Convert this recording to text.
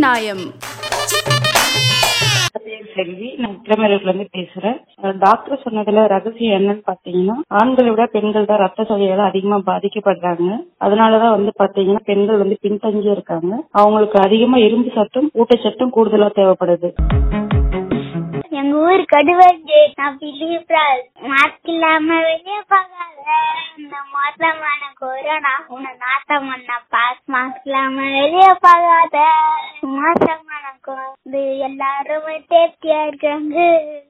நியாயம் பேர் செல்வி நான் உத்திரமேரூர்ல இருந்து பேசுறேன் அஹ் டாக்டர் சொன்னதுல ரகசியம் என்னன்னு பாத்தீங்கன்னா ஆண்களை விட பெண்கள் தான் ரத்த சோகையால அதிகமா பாதிக்கப்படுறாங்க அதனாலதான் வந்து பாத்தீங்கன்னா பெண்கள் வந்து பின்தங்கி இருக்காங்க அவங்களுக்கு அதிகமா இரும்பு சத்தும் ஊட்டச்சத்தும் கூடுதலா தேவைப்படுது எங்க ஊர் கடுவஞ்சு நான் பிலிப்ரால் மாஸ்க் இல்லாம வெளியே பார்க்காத இந்த மோசமான கொரோனா உன்னை நாட்டம் பண்ண பாஸ் மாஸ்க் இல்லாம வெளியே பார்க்காத மோசமான கொ- இது எல்லாரும் சேஃப்டியா இருக்காங்க